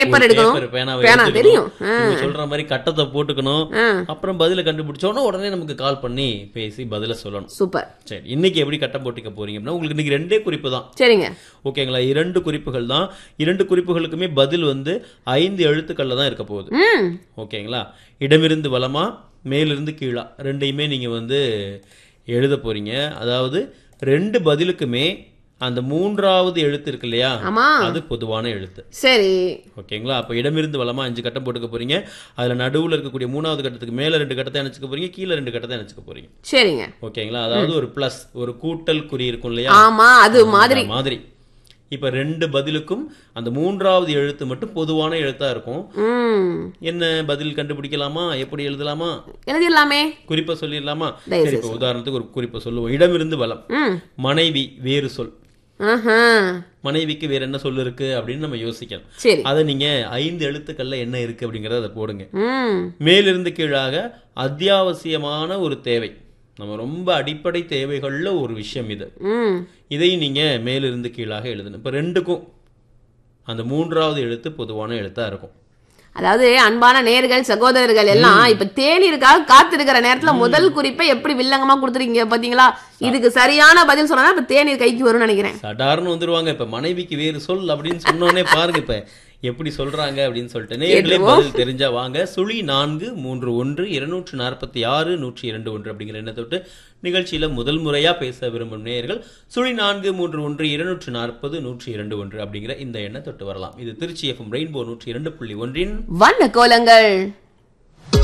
Paper எடுக்கணும் paper, பேனாவை பேனா எடுத்துக்கணும். தெரியும் ஆ, நீங்க சொல்ற மாதிரி கட்டத்தை போட்டுக்கணும் ஆ. அப்புறம் பதில கண்டுபிடிச்சோன்னா உடனே நமக்கு கால் பண்ணி பேசி பதில சொல்லணும் சூப்பர் சரி இன்னைக்கு எப்படி கட்டம் போட்டுக்க போறீங்க அப்படின்னா உங்களுக்கு இன்னைக்கு ரெண்டே குறிப்பு தான் சரிங்க ஓகேங்களா இரண்டு குறிப்புகள் தான் இரண்டு குறிப்புகளுக்குமே பதில் வந்து ஐந்து எழுத்துக்கள்ல தான் இருக்க போகுது ம் ஓகேங்களா இடமிருந்து வலமா மேலிருந்து கீழா ரெண்டையுமே நீங்க வந்து எழுத போறீங்க அதாவது ரெண்டு பதிலுக்குமே அந்த மூன்றாவது எழுத்து இருக்கு இல்லையா ஆமா அது பொதுவான எழுத்து சரி ஓகேங்களா அப்போ இடமிருந்து வலமா அஞ்சு கட்டம் போட்டுக்க போறீங்க அதுல நடுவுல இருக்கக்கூடிய மூணாவது கட்டத்துக்கு மேல ரெண்டு கட்டத்தை அணைச்சிக்க போறீங்க கீழே ரெண்டு கட்டத்தை அணைச்சிக்க போறீங்க சரிங்க ஓகேங்களா அதாவது ஒரு பிளஸ் ஒரு கூட்டல் குறி இருக்கும் இல்லையா ஆமா அது மாதிரி அந்த மாதிரி இப்ப ரெண்டு பதிலுக்கும் அந்த மூன்றாவது எழுத்து மட்டும் பொதுவான எழுத்தா இருக்கும் ம் என்ன பதில் கண்டுபிடிக்கலாமா எப்படி எழுதலாமா எழுதிடலாமே குறிப்பை சொல்லிடலாமா தயவு சரி இப்போ உதாரணத்துக்கு ஒரு குறிப்பை சொல்லுவோம் இடமிருந்து வலம் ம் மனைவி வேறு சொல் ஆஹா மனைவிக்கு வேற என்ன சொல் இருக்கு அப்படின்னு நம்ம யோசிக்கலாம் சரி அதை நீங்க ஐந்து எழுத்துக்கள்ல என்ன இருக்கு அப்படிங்கறத அதை போடுங்க ம் மேலிருந்து கீழாக அத்தியாவசியமான ஒரு தேவை நம்ம ரொம்ப அடிப்படை தேவைகள்ல ஒரு விஷயம் இது ம் இதை நீங்க மேலிருந்து கீழாக எழுதணும் இப்ப ரெண்டுக்கும் அந்த மூன்றாவது எழுத்து பொதுவான எழுத்தா இருக்கும் அதாவது அன்பான நேர்கள் சகோதரர்கள் எல்லாம் இப்ப தேநீருக்காக காத்திருக்கிற நேரத்துல முதல் குறிப்பை எப்படி வில்லங்கமா கொடுத்துருக்கீங்க பாத்தீங்களா இதுக்கு சரியான பதில் சொன்னா இப்ப தேநீர் கைக்கு வரும்னு நினைக்கிறேன் சடார்னு வந்துருவாங்க இப்ப மனைவிக்கு வேறு சொல் அப்படின்னு சொன்னோடனே பாருங்க இப்ப எப்படி சொல்றாங்க அப்படின்னு சொல்லிட்டு நேர்களே பதில் தெரிஞ்சா வாங்க சுழி நான்கு மூன்று ஒன்று இருநூற்று நாற்பத்தி ஆறு நூற்றி இரண்டு ஒன்று அப்படிங்கிற எண்ணை தொட்டு நிகழ்ச்சியில முதல் முறையா பேச விரும்பும் நேயர்கள் சுழி நான்கு மூன்று ஒன்று இருநூற்று நாற்பது நூற்றி இரண்டு ஒன்று அப்படிங்கிற இந்த எண்ணை தொட்டு வரலாம் இது திருச்சி எஃப்எம் ரெயின்போ நூற்றி இரண்டு புள்ளி ஒன்றின் வண்ண கோலங்கள்